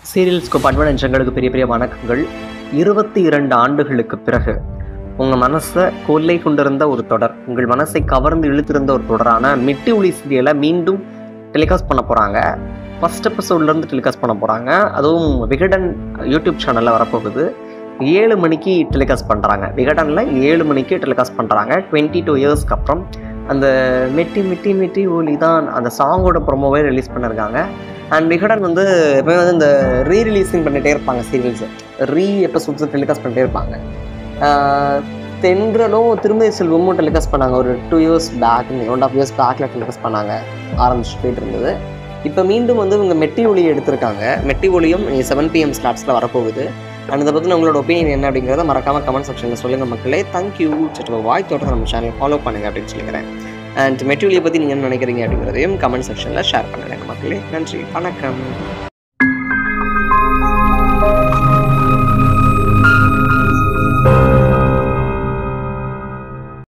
சீரியல்ஸ்கோப் அட்வென்ச்சர்களுக்கு பெரிய பெரிய வணக்கங்கள் இருபத்தி இரண்டு ஆண்டுகளுக்கு பிறகு உங்கள் மனசை கொள்ளை கொண்டிருந்த ஒரு தொடர் உங்கள் மனசை கவர்ந்து இழுத்திருந்த ஒரு தொடரான மிட்டி ஒளி சீரியலை மீண்டும் டெலிகாஸ்ட் பண்ண போகிறாங்க ஃபஸ்ட் எபிசோட்லேருந்து டெலிகாஸ்ட் பண்ண போகிறாங்க அதுவும் விகடன் யூடியூப் சேனலில் வரப்போகுது ஏழு மணிக்கு டெலிகாஸ்ட் பண்ணுறாங்க விகடனில் ஏழு மணிக்கு டெலிகாஸ்ட் பண்ணுறாங்க டுவெண்ட்டி டூ இயர்ஸ்க்கு அப்புறம் அந்த மிட்டி மிட்டி மிட்டி ஒலி தான் அந்த சாங்கோட ப்ரொமோவே ரிலீஸ் பண்ணியிருக்காங்க அண்ட் விகடன் வந்து எப்பவுமே வந்து இந்த ரீ ரிலீஸிங் பண்ணிகிட்டே இருப்பாங்க சீரியல்ஸ் ரீ எபிசோட்ஸ் டெலிகாஸ்ட் பண்ணிட்டே இருப்பாங்க ஆஹ் தென்றலும் திருமதி செல்வமும் டெலிகாஸ்ட் பண்ணாங்க ஒரு two years back one and half years பேக்கில் டெலிகாஸ்ட் பண்ணாங்க ஆரம்பிச்சு போயிட்டு இருந்தது இப்போ மீண்டும் வந்து இவங்க மெட்டி ஒளியை எடுத்திருக்காங்க மெட்டி ஒளியும் செவன் பிஎம் ஸ்லாட்ஸில் வரப்போகுது அண்ட் இதை பற்றின உங்களோட ஒப்பீனியன் என்ன அப்படிங்கிறத மறக்காம கமெண்ட் செக்ஷனில் சொல்லுங்கள் மக்களே தேங்க்யூ சட்டு வாய் தோட்டத்தை நம்ம சேனல் ஃபாலோ பண்ணுங்க அப்படின்னு சொல்லிக்கிறேன் அண்ட் மெட்டீரியலை பற்றி நீங்கள் என்ன நினைக்கிறீங்க அப்படிங்கிறதையும் கமெண்ட் செக்ஷனில் ஷேர் பண்ணுங்க மக்களே நன்றி வணக்கம்